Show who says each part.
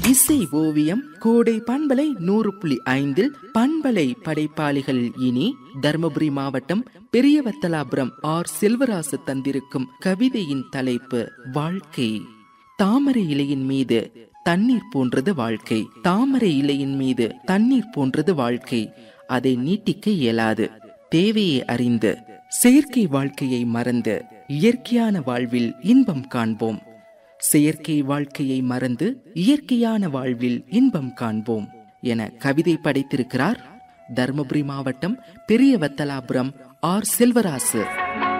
Speaker 1: இசை ஓவியம் கோடை பண்பலை நூறு புள்ளி ஐந்தில் பண்பலை படைப்பாளிகள் இனி தருமபுரி மாவட்டம் பெரியவத்தலாபுரம் ஆர் செல்வராசு தந்திருக்கும் கவிதையின் தலைப்பு வாழ்க்கை தாமரை இலையின் மீது தண்ணீர் போன்றது வாழ்க்கை தாமரை இலையின் மீது தண்ணீர் போன்றது வாழ்க்கை அதை நீட்டிக்க இயலாது தேவையை அறிந்து செயற்கை வாழ்க்கையை மறந்து இயற்கையான வாழ்வில் இன்பம் காண்போம் செயற்கை வாழ்க்கையை மறந்து இயற்கையான வாழ்வில் இன்பம் காண்போம் என கவிதை படைத்திருக்கிறார் தருமபுரி மாவட்டம் பெரியவத்தலாபுரம் ஆர் செல்வராசு